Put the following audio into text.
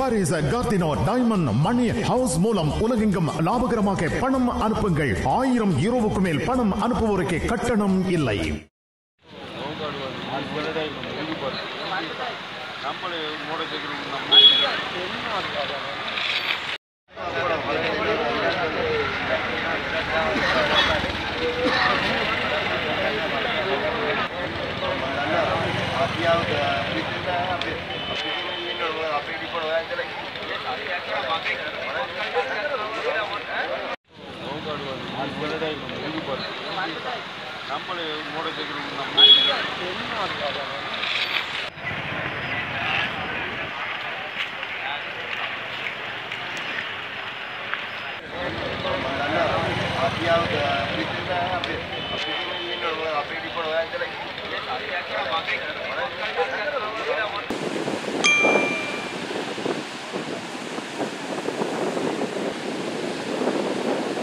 Paris கார்டினோ diamond money house மூலம் உலகெங்கும் லாபகரமாக பணம் அனுப்புங்கள் ஆயிரம் யூரோவுக்கு மேல் பணம் அனுப்புவோருக்கு கட்டணம் இல்லை நம்மளே மோட சேர்க்கணும் நம்மளே மோட சேர்க்கணும் நம்ம Happy hour, uh,